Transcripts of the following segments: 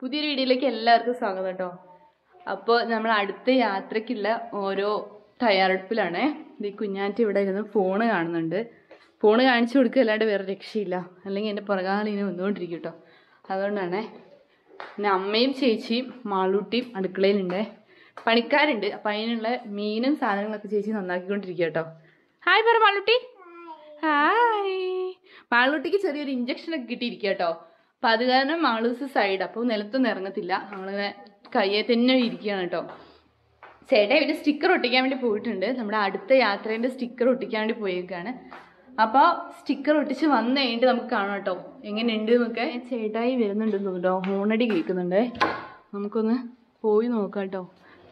പുതിയൊരു വീഡിയോയിലേക്ക് എല്ലാവർക്കും സ്വാഗതം കേട്ടോ അപ്പോൾ നമ്മൾ അടുത്ത യാത്രയ്ക്കുള്ള ഓരോ തയ്യാറെടുപ്പിലാണേ ഇത് ഈ കുഞ്ഞാറ്റ ഇവിടെ ഇരുന്ന് ഫോണ് കാണുന്നുണ്ട് ഫോണ് കാണിച്ചു കൊടുക്കുക അല്ലാണ്ട് വേറെ രക്ഷയില്ല അല്ലെങ്കിൽ എൻ്റെ പുറകാലം ഇങ്ങനെ വന്നുകൊണ്ടിരിക്കും കേട്ടോ അതുകൊണ്ടാണേ പിന്നെ അമ്മയും ചേച്ചിയും മാളൂട്ടിയും അടുക്കളയിലുണ്ട് പണിക്കാരുണ്ട് അപ്പം അതിനുള്ള മീനും സാധനങ്ങളൊക്കെ ചേച്ചി നന്നാക്കിക്കൊണ്ടിരിക്കുക കേട്ടോ ഹായ് പറ മാളൂട്ടി ഹായ് മാളൂട്ടിക്ക് ചെറിയൊരു ഇഞ്ചക്ഷൻ ഒക്കെ കിട്ടിയിരിക്കുക കേട്ടോ അപ്പം അത് കാരണം മാളൂസ് സൈഡ് അപ്പോൾ നിലത്തൊന്നും ഇറങ്ങത്തില്ല നമ്മളിങ്ങനെ കയ്യെ തന്നെ ഇരിക്കുകയാണ് കേട്ടോ ചേട്ടാ ഇവിടെ സ്റ്റിക്കർ ഒട്ടിക്കാൻ വേണ്ടി പോയിട്ടുണ്ട് നമ്മുടെ അടുത്ത യാത്രേൻ്റെ സ്റ്റിക്കർ ഒട്ടിക്കാൻ വേണ്ടി പോയേക്കാണ് അപ്പോൾ സ്റ്റിക്കർ ഒട്ടിച്ച് വന്നു കഴിഞ്ഞിട്ട് നമുക്ക് കാണാം കേട്ടോ എങ്ങനെയുണ്ട് എന്നൊക്കെ ചേട്ടായി വരുന്നുണ്ടെന്ന് തോന്നുന്നു ഹോണടി കേൾക്കുന്നുണ്ട് നമുക്കൊന്ന് പോയി നോക്കാം കേട്ടോ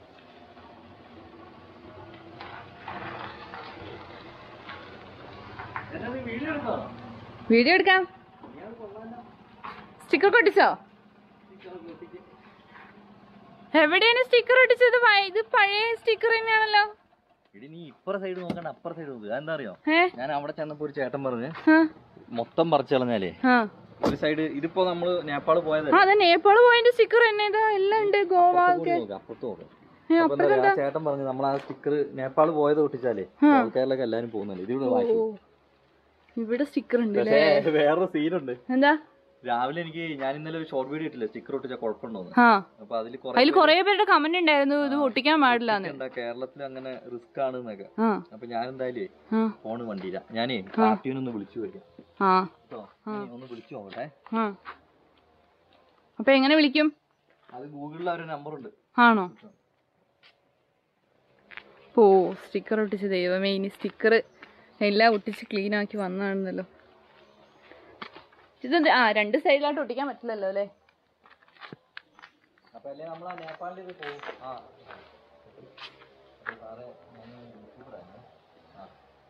വീഡിയോ എടുക്കാം സ്റ്റിക്കർ ഒട്ടിച്ചോ എവിടെയാണ് സ്റ്റിക്കർ ഒട്ടിച്ചത് പ- ഇത് പഴയ സ്റ്റിക്കർ തന്നെയാണല്ലോ എടി നീ ഇപ്പുറ സൈഡ് നോക്കണ്ട അപ്പുറ സൈഡ് നോക്കുക എന്താ അറിയോ ഏ ഞാൻ അവിടെ ചെന്നപ്പോ ഒരു ചേട്ടൻ പറഞ്ഞ് ആ മൊത്തം പറിച്ചു കളഞ്ഞാലേ ആ ഒരു സൈഡ് ഇതിപ്പോ നമ്മള് നേപ്പാള് പോയത് ആ അതെ നേപ്പാൾ പോയതിന്റെ സ്റ്റിക്കർ തന്നെ ഇതാ എല്ലാം ഉണ്ട് ഗോവ ഒക്കെ അപ്പുറത്ത് നോക്കാം ഏ, അപ്പൊ എന്താ പറയാ, ആ ചേട്ടൻ പറഞ്ഞു നമ്മൾ ആ സ്റ്റിക്കർ നേപ്പാള് പോയത് ഒട്ടിച്ചാലേ ആൾക്കാരിലൊക്കെ എല്ലാരും പോകുന്നുണ്ട് ഇതിവിടെ വായിച്ചു ഓ ഇവിടെ സ്റ്റിക്കർ ഉണ്ട് പക്ഷേ വേറൊരു സീനുണ്ട് എന്താ രാവിലെ എനിക്ക് ഞാൻ ഇന്നലെ ഒരു ഷോർട്ട് വീഡിയോ ഇട്ടില്ല സ്റ്റിക്കർ ഒട്ടിച്ച കുഴപ്പമുണ്ടോന്ന് ആ അപ്പൊ അതിൽ അതിൽ കൊറേ പേരുടെ കമന്റ് ഉണ്ടായിരുന്നു ഇത് ഒട്ടിക്കാൻ പാടില്ലാന്ന് എന്താ കേരളത്തിൽ അങ്ങനെ റിസ്ക് ആണ് എന്നൊക്കെ ആ അപ്പൊ ഞാൻ എന്തായാലും ആ ഫോണ് വണ്ടിയില്ല ഞാനേ കാർട്ടൂനൊന്ന് വിളിച്ചു വരും ആ കേട്ടോ ഞാൻ ഒന്ന് വിളിച്ചു നോക്കട്ടെ ആ അപ്പൊ എങ്ങനെ വിളിക്കും അത് ഗൂഗിളിൽ അവരുടെ നമ്പർ ഉണ്ട് ആണോ ഓ സ്റ്റിക്കർ ഒട്ടിച്ച് ദൈവമേ ഇനി സ്റ്റിക്കർ എല്ലാം ഒട്ടിച്ച് ക്ലീൻ ആക്കി വന്നാണെന്നല്ലോ ഇത് ആ രണ്ട് സൈഡിലായിട്ട് ഒട്ടിക്കാൻ പറ്റില്ലല്ലോ അല്ലേ അപ്പൊ അല്ലേ നമ്മൾ ആ നേപ്പാളിൽ ഇത് പോകും ആ അപ്പൊ സാറേ ഞാൻ യൂട്യൂബറാണ് ആ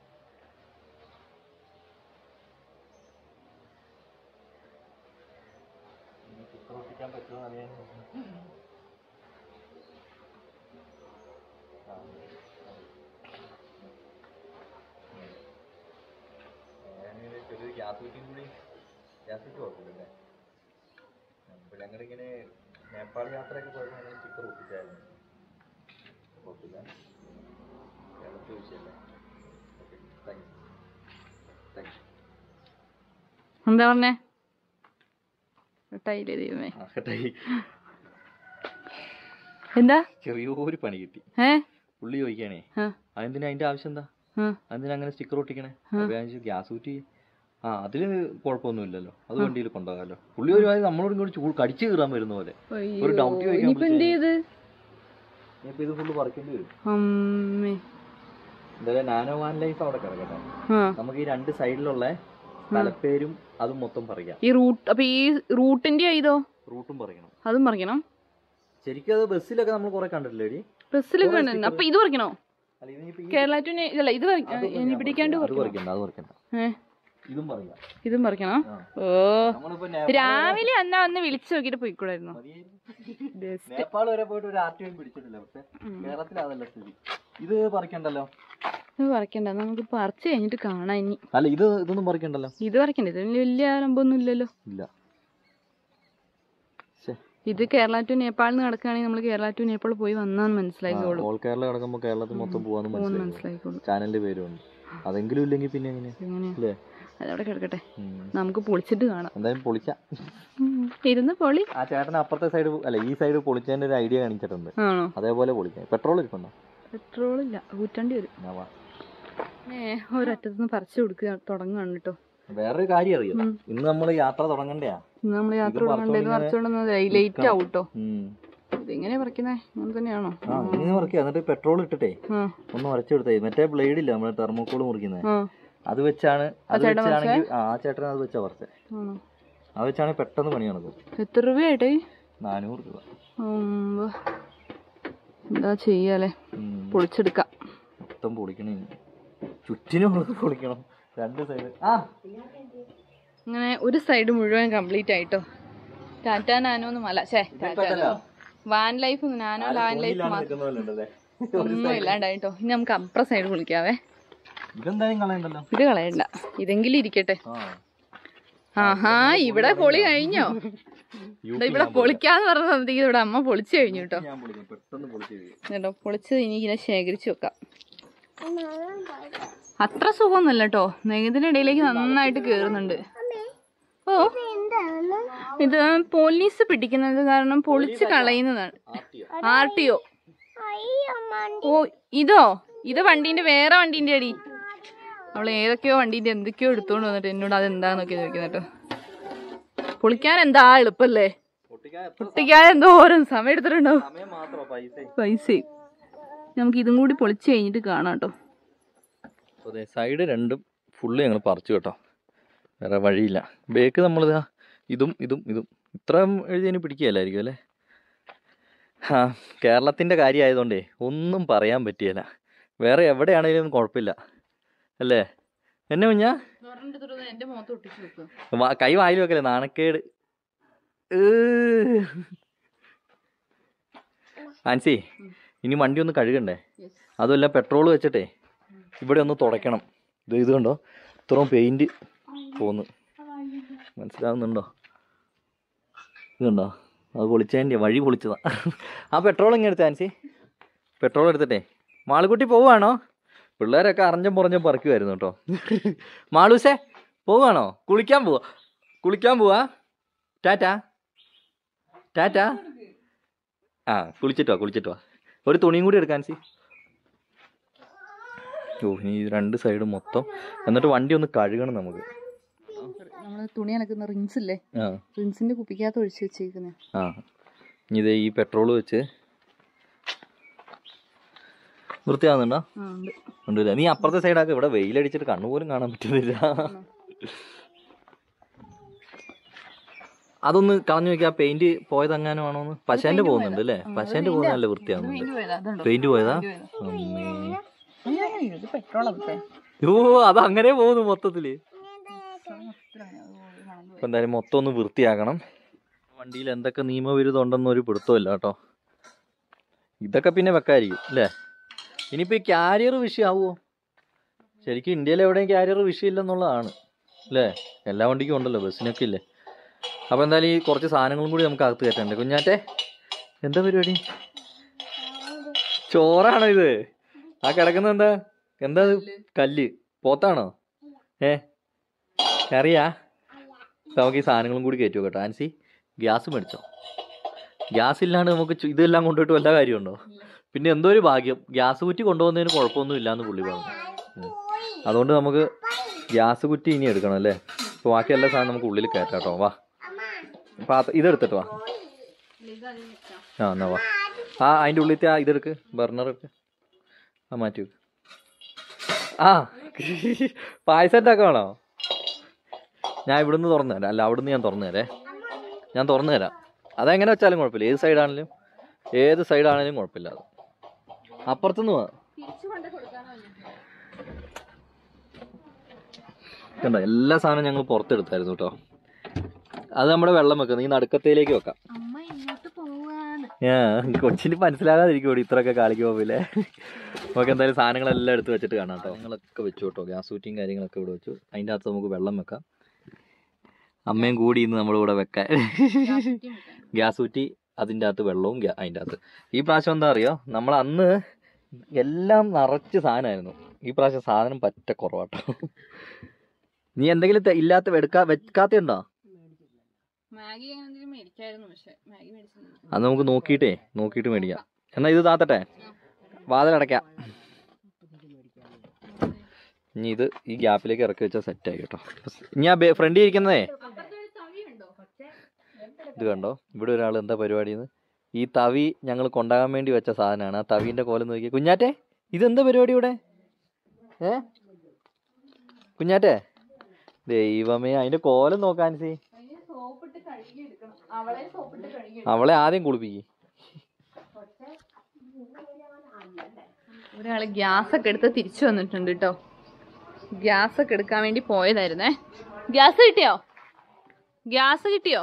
ഇനി സ്റ്റിക്കർ ഒട്ടിക്കാൻ പറ്റുമോ അറിയാൻ ആ. ഞാനൊരു ചെറിയൊരു ഗ്യാസ് കുറ്റിയും കൂടി ഗ്യാസ് കുറ്റി കുഴപ്പമില്ലല്ലേ അപ്പോൾ ഞങ്ങളിങ്ങനെ നേപ്പാൾ യാത്രയൊക്കെ പോയപ്പോൾ ഞങ്ങൾ സ്റ്റിക്കർ ഒട്ടിച്ചായിരുന്നു കുഴപ്പമില്ല കേരളത്തിൽ വിഷയമല്ലേ okay thank you thank you എന്താ പറഞ്ഞേ കട്ടായില്ലേ ദൈവമേ ആ കേട്ടായി എന്താ ചെറിയൊരു പണി കിട്ടി ഏ പുള്ളി ചോദിക്കുകയാണേ ആ അതെന്തിനാ അതിൻ്റെ ആവശ്യം എന്താ ആ അതെന്തിനാ അങ്ങനെ സ്റ്റിക്കർ ഒട്ടിക്കണേ അപ്പോൾ ഞാൻ ചോദിച്ചു ഗ്യാസ് കുറ്റി ആ അതിൽ കുഴപ്പമൊന്നുമില്ലല്ലോ അത് വണ്ടിയിൽ കൊണ്ടുപോകാമല്ലോ പുള്ളി ഒരു കാര്യം നമ്മളോട് ഇങ്ങോട്ട് ചൂ കടിച്ചു കീറാൻ വരുന്ന പോലെ ഒരു doubt അയ്യോ ചോദിക്കാൻ ഇനിയിപ്പോ എന്ത് ചെയ്ത് ഇനിയിപ്പോൾ ഇത് ഫുള്ള് പറിക്കേണ്ടി വരും അമ്മേ എന്തായാലും നാനോ വാൻ ലൈഫ് അവിടെ കിടക്കട്ടെ ആ നമുക്ക് ഈ രണ്ട് സൈഡിലുള്ള സ്ഥലപ്പേരും അതും മൊത്തം പറയാം ഈ റൂട്ട് അപ്പൊ ഈ റൂട്ടിന്റെ ഇതോ റൂട്ടും പറയണം അതും പറിക്കണം ശരിക്കും അത് ബസ്സിലൊക്കെ നമ്മൾ കുറെ കണ്ടിട്ടില്ലേ എടി? ബസ്സിലൊക്കെ കണ്ടിട്ടുണ്ട് അപ്പൊ ഇത് പറിക്കണോ അല്ല ഇതിനിപ്പോ ഈ- കേരള ടു നെ- അല്ല ഇത് പറി- അത് ഇനി പിടിക്കാണ്ട് അത് പറിക്കണോ പറിക്കണ്ട അത് പറിക്കണ്ട ഏ ഇതും പറയാം ഇതും പറിക്കണം ആ. ഓ നമ്മളിപ്പോ രാവിലെ അന്നാ വന്ന് വിളിച്ചു നോക്കിട്ട് പോയിക്കൂടായിരുന്നു നേപ്പാൾ നേപ്പാൾ വരെ പോയിട്ട് ഒരു ആർ ടി പിടിച്ചിട്ടില്ല പക്ഷെ കേരളത്തിൽ അതല്ല സ്ഥിതി ഇത് പറിക്കണ്ടല്ലോ ഇത് പറിക്കണ്ട നമുക്ക് പറിച്ചു കഴിഞ്ഞിട്ട് കാണാം ഇനി അല്ല ഇത് ഇതൊന്നും പറിക്കണ്ടല്ലോ ഇത് പറിക്കണ്ട ഇത് വലിയ ആരംഭമൊന്നും ഇല്ലല്ലോ ഇല്ല ശ്ശെ. ഇത് കേരള ടു നേപ്പാളിൽ നിന്ന് നടക്കുകയാണെങ്കിൽ നമ്മൾ കേരള ടു നേപ്പാൾ പോയി വന്നാന്ന് മനസ്സിലാക്കിക്കോളും ഓൾ കേരള കിടക്കുമ്പോ കേരളത്തിൽ മൊത്തം പോവാന്ന് മനസ്സിലായി മനസ്സിലാക്കിക്കോളും ചാനലിന്റെ പേരുണ്ട് അതെങ്കിലും ഇല്ലെങ്കിൽ പിന്നെ എങ്ങനെ എങ്ങനെ അല്ലേ അതവിടെ കിടക്കട്ടെ ഉം. നമുക്ക് പൊളിച്ചിട്ട് കാണാം എന്തായാലും പൊളിക്കാം ഉം. ഇരുന്ന് പൊളി ആ ചേട്ടൻ അപ്പുറത്തെ സൈഡ് അല്ല ഈ സൈഡ് പൊളിച്ചതിന്റെ ഒരു ഐഡിയ കാണിച്ചിട്ടുണ്ട് ആണോ അതേപോലെ പൊളിക്കാം പെട്രോൾ ഇരിപ്പുണ്ടോ പെട്രോൾ ഇല്ല ഊറ്റണ്ടി വരും ഞാൻ വാ. ഏ ഒരറ്റത്തുനിന്ന് പറിച്ചു കൊടുക്കുക തുടങ്ങുകയാണ് കേട്ടോ വേറൊരു കാര്യം അറിയാം ഇന്ന് നമ്മൾ യാത്ര തുടങ്ങണ്ടയാ ഇന്ന് നമ്മൾ യാത്ര തുടങ്ങണ്ടത് പറിച്ചുകൊണ്ടെന്നത് ലേറ്റ് ആവും കേട്ടോ ഉം. ഇതെങ്ങനെ പറിക്കുന്നേ അങ്ങനെ തന്നെയാണോ ആ ഇങ്ങനെ മുറിക്കുക എന്നിട്ട് പെട്രോൾ ഇട്ടിട്ടേ ആ ഒന്ന് ഉരച്ചെടുത്തേ മറ്റേ ബ്ലേഡ് ഇല്ല നമ്മുടെ തെർമോക്കോൾ മുറിക്കുന്നത് ആ അത് വെച്ചാണ് അത് വെച്ചാണെങ്കിൽ ആ ആ ചേട്ടൻ അത് വെച്ചാ കുറച്ച് ആണോ അത് വെച്ചാണെങ്കിൽ പെട്ടെന്ന് പണി നടക്കും എത്ര രൂപയായിട്ടേ നാനൂറ് രൂപ ഉം, എന്താ ചെയ്യാലേ ഉം. പൊളിച്ചെടുക്കാം മൊത്തം പൊളിക്കണേ ചുറ്റിനും പൊളിക്കണം രണ്ട് സൈഡ് ആ അങ്ങനെ ഒരു സൈഡ് മുഴുവൻ കംപ്ലീറ്റ് ആയിട്ടോ ടാറ്റ നാനോ എന്ന് മല ഛേ ടാറ്റ വാൻ ലൈഫ് നാനോ ലാൻ ലൈഫ് നിൽക്കുന്ന പോലെ ഉണ്ടല്ലേ ഒന്നും ഇല്ലാണ്ടായിട്ടോ ഇനി നമുക്ക് അപ്പുറ സൈഡ് കുളിക്കാവേ ഇതെന്തായാലും കളയണ്ടല്ലോ ഇത് കളയണ്ട ഇതെങ്കിലും ഇരിക്കട്ടെ ആ ആഹാ ഇവിടെ പൊളി കഴിഞ്ഞോ യു ദാ ഇവിടെ പൊളിക്കാന്ന് പറഞ്ഞപ്പോഴത്തേക്ക് ഇവിടെ അമ്മ പൊളിച്ചു കഴിഞ്ഞു കേട്ടോ ഞാൻ പൊളിക്കും പെട്ടെന്ന് പൊളിച്ച് കഴിയും കേട്ടോ പൊളിച്ച് ഇനി ഇങ്ങനെ ശേഖരിച്ച് വെക്കാം അത്ര സുഖമൊന്നുമല്ല കേട്ടോ നെയ്തിന്റെ ഇടയിലേക്ക് നന്നായിട്ട് കേറുന്നുണ്ട് ഓ ഇത് പോലീസ് പിടിക്കുന്നത് കാരണം പൊളിച്ച് കളയുന്നതാണ് ആർ ടി ഒ ഓ ഇതോ ഇത് വണ്ടീന്റെ വേറെ വണ്ടീന്റെ അടി അവൾ ഏതൊക്കെയോ വണ്ടീന്റെ എന്തൊക്കെയോ എടുത്തോണ്ട് വന്നിട്ട് എന്നോട് അത് എന്താന്നൊക്കെ ചോദിക്കുന്നത് കേട്ടോ പൊളിക്കാൻ എന്താ എളുപ്പല്ലേ പൊട്ടിക്കാൻ എത്ര പൊട്ടിക്കാൻ എന്തോ ഓരോ സമയം എടുത്തിട്ടുണ്ടാവും സമയം മാത്രമോ പൈസ പൈസയും നമുക്ക് ഇതും കൂടി പൊളിച്ച് കഴിഞ്ഞിട്ട് കാണാം കേട്ടോ അതെ സൈഡ് രണ്ടും ഫുള്ള് ഞങ്ങൾ പറിച്ചു കേട്ടോ വേറെ വഴിയില്ല ബേക്ക് നമ്മളിതാ ഇതും ഇതും ഇതും ഇത്ര എഴുതിയതിന് പിടിക്കുകയല്ലായിരിക്കും അല്ലേ ആ കേരളത്തിൻ്റെ കാര്യമായതുകൊണ്ടേ ഒന്നും പറയാൻ പറ്റിയല്ല വേറെ എവിടെയാണെങ്കിലും കുഴപ്പമില്ല അല്ലേ എന്നെ കുഞ്ഞാ എന്റെ മുഖത്ത് ഒട്ടിച്ചു വെക്കും വാ- കൈ വായിൽ വെക്കല്ലേ നാണക്കേട് ഏ. ആൻസി ഇനി വണ്ടി ഒന്ന് കഴുകണ്ടേ അതുമല്ല പെട്രോൾ വെച്ചിട്ടേ ഇവിടെ ഒന്ന് തുടയ്ക്കണം ഇത് ഇത് കണ്ടോ ഇത്രയും പെയിന്റ് പോന്ന് മനസ്സിലാവുന്നുണ്ടോ ഇത് കണ്ടോ അത് പൊളിച്ചതിൻ്റെ വഴി പൊളിച്ചതാ ആ പെട്രോൾ ഇങ്ങനെ എടുത്ത ആൻസി പെട്രോൾ എടുത്തിട്ടേ മാളുകുട്ടി പോവുകയാണോ പിള്ളേരൊക്കെ അറിഞ്ഞും പുറഞ്ഞും പറിക്കുമായിരുന്നു കേട്ടോ മാളൂസേ പോവുകയാണോ കുളിക്കാൻ പോവാ കുളിക്കാൻ പോവാ ടാറ്റാ ടാറ്റാ ആ കുളിച്ചിട്ടോ കുളിച്ചിട്ടോ ഒരു തുണിയും കൂടി എടുക്കാൻ സി ഓ ഇനി ഈ രണ്ട് സൈഡ് മൊത്തം എന്നിട്ട് വണ്ടി ഒന്ന് കഴുകണം നമുക്ക് നമ്മള് തുണി അലക്കുന്ന റിൻസ് ഇല്ലേ ആ റിൻസിന്റെ കുപ്പിക്കകത്ത് ഒഴിച്ചു വെച്ചേക്കുന്നത് ആ ഇനി ഇതേ ഈ പെട്രോൾ വെച്ച് വൃത്തിയാവുന്നുണ്ടോ ഉണ്ടല്ലേ നീ അപ്പുറത്തെ സൈഡാക്ക് ഇവിടെ വെയിലടിച്ചിട്ട് കണ്ണുപോലും കാണാൻ പറ്റുന്നില്ല അതൊന്ന് കളഞ്ഞു നോക്കി ആ പെയിന്റ് പോയതെങ്ങാനും ആണോന്ന് പശേന്റെ പോകുന്നുണ്ട് അല്ലേ പശേന്റെ പോകുന്ന നല്ല വൃത്തിയാവുന്നുണ്ട് പെയിന്റ് പോയതാ അമ്മേ ഇത് പെട്രോൾ ഓ അത് അങ്ങനെ പോകുന്നു മൊത്തത്തില് ഇപ്പൊ എന്തായാലും മൊത്തം ഒന്ന് വൃത്തിയാക്കണം വണ്ടിയിൽ എന്തൊക്കെ നിയമവിരുദ്ധം ഉണ്ടെന്ന് ഒരു പിടുത്തമില്ല കേട്ടോ ഇതൊക്കെ പിന്നെ വെക്കായിരിക്കും അല്ലേ ഇനിയിപ്പോ ഈ ക്യാരിയർ വിഷയമാവുമോ ശരിക്കും ഇന്ത്യയിൽ എവിടെയും ക്യാരിയർ വിഷയമില്ലെന്നുള്ളതാണ് അല്ലേ എല്ലാ വണ്ടിക്കും ഉണ്ടല്ലോ ബസ്സിനൊക്കെ ഇല്ലേ അപ്പൊ എന്തായാലും ഈ കുറച്ച് സാധനങ്ങളും കൂടി നമുക്ക് അകത്ത് കയറ്റണ്ടേ കുഞ്ഞാറ്റെ എന്താ പരിപാടി ചോറാണോ ഇത് ആ കിടക്കുന്നത് എന്താ എന്താ ഇത്? കല്ല് പോത്താണോ ഏ കറിയാ അപ്പൊ നമുക്ക് ഈ സാധനങ്ങളും കൂടി കയറ്റുമോ കേട്ടോ ആൻസി ഗ്യാസ് മേടിച്ചോ ഗ്യാസ് ഇല്ലാണ്ട് നമുക്ക് ചു- ഇതെല്ലാം കൊണ്ടുപോയിട്ട് വല്ല കാര്യമുണ്ടോ പിന്നെ എന്തോ ഒരു ഭാഗ്യം ഗ്യാസ് കുറ്റി കൊണ്ടുപോകുന്നതിന് കുഴപ്പമൊന്നും ഇല്ലാന്ന് പുള്ളി പറഞ്ഞു ഉം. അതുകൊണ്ട് നമുക്ക് ഗ്യാസ് കുറ്റി ഇനി എടുക്കണം അല്ലേ അപ്പോൾ ബാക്കി എല്ലാ സാധനം നമുക്ക് ഉള്ളിൽ കയറ്റാം കേട്ടോ വാ പാത്ര ഇതെടുത്തിട്ട് വാ ആ എന്നാ വാ ആ അതിൻ്റെ ഉള്ളിലത്തെ ആ ഇതെടുക്ക് ബർണർ എടുക്ക് ആ മാറ്റി വെക്ക് ആ പായസം ഉണ്ടാക്കണോ ഞാൻ ഇവിടുന്ന് തുറന്നു തരാം അല്ല അവിടുന്ന് ഞാൻ തുറന്നു തരേ ഞാൻ തുറന്നു തരാം അതെങ്ങനെ വെച്ചാലും കുഴപ്പമില്ല ഏത് സൈഡാണെങ്കിലും ഏത് സൈഡാണെങ്കിലും കുഴപ്പമില്ല അത് അപ്പുറത്തുനിന്ന് വാ കണ്ടോ എല്ലാ സാധനവും ഞങ്ങൾ പുറത്തെടുത്തായിരുന്നു കേട്ടോ അത് നമ്മുടെ വെള്ളം വെക്കുന്നത് ഈ നടുക്കത്തേലേക്ക് വെക്കാം അമ്മ ഇങ്ങോട്ട് പോവാണ് ഞാൻ കൊച്ചിന് മനസ്സിലാകാതിരിക്കും ഇത്രയൊക്കെ കാളിക്ക് പോവില്ലേ നമുക്ക് എന്തായാലും സാധനങ്ങളെല്ലാം എടുത്ത് വെച്ചിട്ട് കാണാം കേട്ടോ നിങ്ങളൊക്കെ വെച്ചു കേട്ടോ ഗ്യാസ് ഊറ്റിയും കാര്യങ്ങളൊക്കെ ഇവിടെ വെച്ചു അതിൻ്റെ അകത്ത് നമുക്ക് വെള്ളം വെക്കാം അമ്മയും കൂടി ഇന്ന് നമ്മുടെ കൂടെ വെക്കാൻ ഗ്യാസ് ഊറ്റി അതിൻ്റെ അകത്ത് വെള്ളവും ഗ്യാ- അതിൻ്റെ അകത്ത് ഈ പ്രാവശ്യം എന്താ അറിയോ നമ്മൾ അന്ന് എല്ലാം നിറച്ച് സാധനമായിരുന്നു ഈ പ്രാവശ്യം സാധനം പറ്റ കുറവാട്ടോ നീ എന്തെങ്കിലും തെ- ഇല്ലാത്ത എടുക്കാ വെക്കാത്തുണ്ടോ മാഗി അങ്ങനെ എന്തെങ്കിലും മേടിക്കായിരുന്നു പക്ഷെ മാഗി മേടിച്ചില്ല അത് നമുക്ക് നോക്കിയിട്ടേ നോക്കിയിട്ട് മേടിക്കാം എന്നാ ഇത് താത്തട്ടെ വാതിലടയ്ക്കാം ഇനി ഇത് ഈ ഗ്യാപ്പിലേക്ക് ഇറക്കി വെച്ചാൽ സെറ്റായി കേട്ടോ ഇനി ആ ഫ്രണ്ടിൽ ഇരിക്കുന്നതേ ഇത് കണ്ടോ ഇവിടെ ഒരാൾ എന്താ പരിപാടിന്ന് ഈ തവി ഞങ്ങൾ കൊണ്ടാകാൻ വേണ്ടി വെച്ച സാധനമാണ് ആ തവീൻ്റെ കോലം നോക്കി കുഞ്ഞാറ്റെ ഇതെന്താ പരിപാടി ഇവിടെ ഏ കുഞ്ഞാറ്റെ ദൈവമേ അതിന്റെ കോലം നോക്കാൻ സി സോപ്പിട്ട് കഴുകി എടുക്കണം അവളെ സോപ്പിട്ട് കഴുകി അവളെ ആദ്യം കുളിപ്പിക്കും ഒരാള് ഗ്യാസ് ഒക്കെ എടുത്ത് തിരിച്ചു വന്നിട്ടുണ്ട് കേട്ടോ ഗ്യാസ് ഒക്കെ എടുക്കാൻ വേണ്ടി പോയതായിരുന്നേ ഗ്യാസ് കിട്ടിയോ ഗ്യാസ് കിട്ടിയോ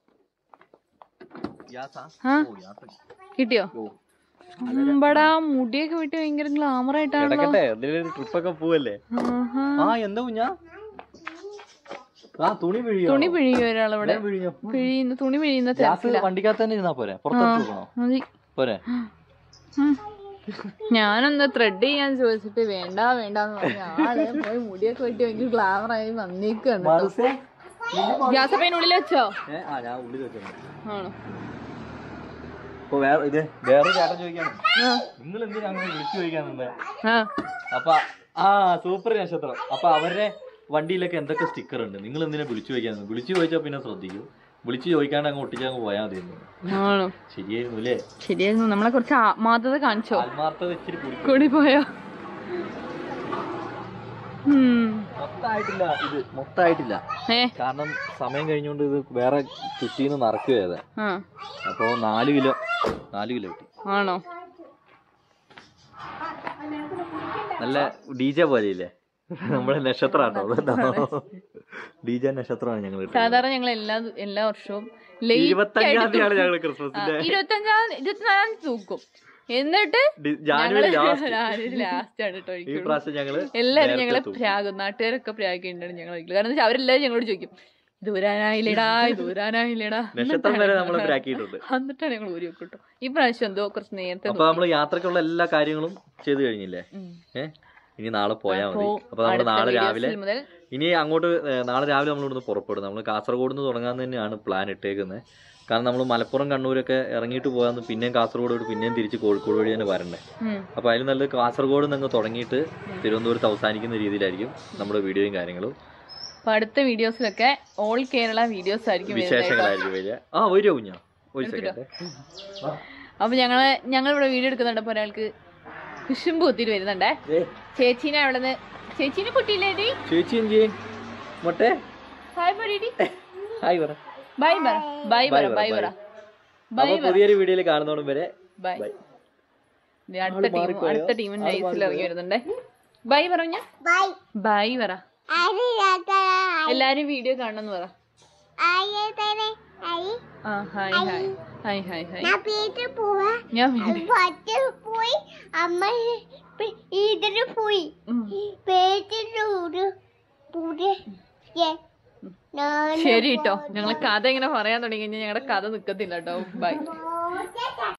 ആ കിട്ടിയോ അമ്പടാ മുടിയൊക്കെ വിട്ട് ഭയങ്കര ഗ്ലാമർ ആയിട്ടാണല്ലോ കിടക്കട്ടെ എന്തെങ്കിലും ട്രിപ്പൊക്കെ പോവല്ലേ ആഹാ. ആ എന്താ കുഞ്ഞാ ആ തുണി പിഴിയോ തുണി പിഴിയും ഒരാളവിടെ ഞാൻ പിഴിഞ്ഞോ പിഴിയുന്ന തുണി പിഴിയുന്ന ഗ്യാസ് തിരക്കില വണ്ടിക്കകത്ത് തന്നെ ഇരുന്നാ പോരെ പുറത്തെടുത്ത് വെക്കണോ മതി പോരെ ഉം. ഞാനൊന്ന് ത്രെഡ് ചെയ്യാൻ ചോദിച്ചിട്ട് വേണ്ട വേണ്ടെന്ന് പറഞ്ഞ ആള് പോയി മുടിയൊക്കെ വെട്ടി ഭയങ്കര ഗ്ലാമർ ആയി വന്നേക്കാണ് മറുസേ ഗ്യാസ് അപ്പം ഉള്ളിൽ വെച്ചോ ഏ ആ ഞാൻ ഉള്ളിൽ വെച്ചിട്ടുണ്ട് ആണോ ഇപ്പൊ വേറെ ഇത് വേറെ ചേട്ടൻ ചോദിക്കാണ് ആ നിങ്ങൾ എന്തിനാ അങ്ങനെ വിളിച്ചു ചോദിക്കാൻ നിന്നേ ആ അപ്പൊ ആ സൂപ്പർ നക്ഷത്രം അപ്പൊ അവരുടെ വണ്ടിയിലൊക്കെ എന്തൊക്കെ സ്റ്റിക്കർ ഉണ്ട് നിങ്ങൾ എന്തിനാ വിളിച്ചു ചോദിക്കാൻ നിന്നത്? വിളിച്ചു ചോദിച്ചാൽ പിന്നെ ശ്രദ്ധിക്കും വിളിച്ചു ചോദിക്കാണ്ട് അങ്ങ് ഒട്ടിച്ച് അങ്ങ് പോയാൽ മതി എന്ന്. ആണോ ശരിയായിരുന്നു അല്ലേ ശരിയായിരുന്നു നമ്മളെ കുറച്ച് ആത്മാർത്ഥത കാണിച്ചോ ആത്മാർത്ഥത ഇച്ചിരി കൂടി കൂടി പോയോ ഉം. മൊത്തമായിട്ടില്ല ഇത് മൊത്തമായിട്ടില്ല ഏ കാരണം സമയം കഴിഞ്ഞുകൊണ്ട് ഇത് വേറെ കുറ്റിന്ന് നിറക്കുകയത് ആ അപ്പോ നാല് കിലോ നാല് കിലോ കിട്ടി ആണോ നല്ല ഡി ജെ പോലെയില്ലേ നമ്മുടെ നക്ഷത്രമാണോ ഡി ജെ നക്ഷത്രമാണ് ഞങ്ങൾ സാധാരണ ഞങ്ങൾ എല്ലാ എല്ലാ വർഷവും late ഇരുപത്തഞ്ചാം ആയിട്ട് തീയതിയാണ് ഞങ്ങൾ ആ, ക്രിസ്മസിന്റെ ഇരുപത്തഞ്ചാം ഇരുപത്തിനാലാം തീയതി തൂക്കും എന്നിട്ട് ഡി- ജാനുവരി ലാസ്റ്റ് ലാസ്റ്റ് ആണ് കേട്ടോ ഈ ഒഴിക്കുള്ളൂ. പ്രാവശ്യം ഞങ്ങള് എല്ലാരും നേരത്തെ ഞങ്ങളെ തൂക്കും. പ്രാഗും നാട്ടുകാരൊക്കെ പ്രാഗിണ്ടാണ് ഞങ്ങൾ ഒഴിക്കല് കാരണം വെച്ചാൽ അവരെല്ലാരും ഞങ്ങളോട് ചോദിക്കും ദൂരാനായില്ലടാ ദൂരാനായില്ലടാ നക്ഷത്രം വരെ നമ്മൾ ബ്രാക്കിയിട്ടുണ്ട് എന്നിട്ടാണ് ഞങ്ങൾ ഊരി വെക്കും കേട്ടോ ഈ പ്രാവശ്യം എന്തോ കുറച്ച് നേരത്തെ അപ്പൊ നമ്മള് യാത്രക്കുള്ള എല്ലാ കാര്യങ്ങളും ചെയ്തു കഴിഞ്ഞില്ലേ ഉം. ഏ ഇനി നാളെ പോയാൽ മതി അപ്പോ അപ്പൊ നമ്മള് അടുത്ത നാളെ videos രാവിലെ മുതൽ ഇനി അങ്ങോട്ട് ഏ, നാളെ രാവിലെ നമ്മൾ ഇവിടുന്ന് പുറപ്പെടും നമ്മൾ കാസർഗോഡ് നിന്ന് തുടങ്ങാൻ തന്നെയാണ് പ്ലാൻ ഇട്ടേക്കുന്നത് കാരണം നമ്മൾ മലപ്പുറം കണ്ണൂരൊക്കെ ഇറങ്ങിയിട്ട് പോകാന്ന് പിന്നെയും കാസർഗോഡ് വഴി പിന്നെയും തിരിച്ച് കോഴിക്കോട് വഴി തന്നെ വരണ്ടേ ഉം. അപ്പൊ അതിൽ നല്ലത് കാസർഗോഡ് നിന്ന് തുടങ്ങിയിട്ട് തിരുവനന്തപുരത്ത് അവസാനിക്കുന്ന രീതിയിലായിരിക്കും നമ്മുടെ വീഡിയോയും കാര്യങ്ങളും അപ്പൊ അടുത്ത വീഡിയോസിലൊക്കെ ഓൾ കേരള വീഡിയോസ് ആയിരിക്കും വരുന്നത് കേട്ടോ. വിശേഷങ്ങളായിരിക്കും വരിക ആ ഒരു കുഞ്ഞാ ഒരു സെക്കൻഡ് അപ്പൊ ഞങ്ങള് ഞങ്ങൾ ഇവിടെ വീഡിയോ എടുക്കുന്നുണ്ട് അപ്പൊ ഒരാൾക്ക് കുശുമ്പ് കുത്തിയിട്ട് വരുന്നുണ്ടേ ചേച്ചീനെ അവിടെ നിന്ന് ചേച്ചീനെ കുട്ടിയില്ലേടി ചേച്ചി എന്തിയേ മൊട്ടെ ഹായ് പറയടി ഹായ് പറ ബൈ പറ ബൈ പറ പറ, ബൈ bye. പറ ബൈ അപ്പൊ പുതിയൊരു വീഡിയോയിൽ കാണുന്നോടും വരെ ബൈ ബൈ അടുത്ത ടീം മാറിപ്പോയോ? അടുത്ത ടീം നൈസിൽ ഇറങ്ങി വരുന്നുണ്ടേ ബൈ പറഞ്ഞ ബൈ പറ എല്ലാരും വീഡിയോ കാണണമെന്ന് പറ ആ hi hi hi hi hi ഞാൻ വീഡിയോ പോയി അമ്മ ഇതിന് പോയി ഉം. പേറ്റിലൂട് പൂടെ ശരി കേട്ടോ ഞങ്ങള് കഥ ഇങ്ങനെ പറയാൻ തുടങ്ങി കഴിഞ്ഞാൽ ഞങ്ങളുടെ കഥ നിക്കത്തില്ല കേട്ടോ ബൈ